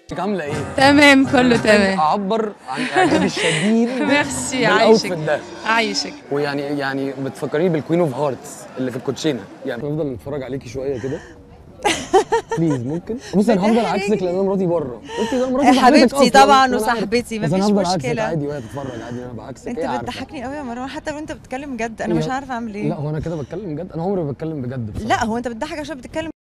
انت عامله ايه؟ تمام كله تمام اعبر عن اعجابي الشديد ميرسي بالاوتفيت عايشك ده عايشك ويعني يعني بتفكريني بالكوين اوف هارتس اللي في الكوتشينه يعني نفضل نتفرج عليكي شويه كده بليز ممكن بصي انا هفضل عكسك لان انا مراتي بره قلت انا مراتي صاحبتك حبيبتي أصلاً، طبعاً وأنا عارف. وصاحبتي، بس أنا مفيش هفضل عكسك مشكلة. عادي وهي تتفرج عادي انا بعكسك انت هي عارفة. بتضحكني قوي يا مروان حتى وانت بتتكلم جد انا هي- مش عارفه اعمل ايه لا هو انا كده بتكلم جد انا عمري ما بتكلم بجد بصراحه لا هو انت بتضحك عشان بتتكلم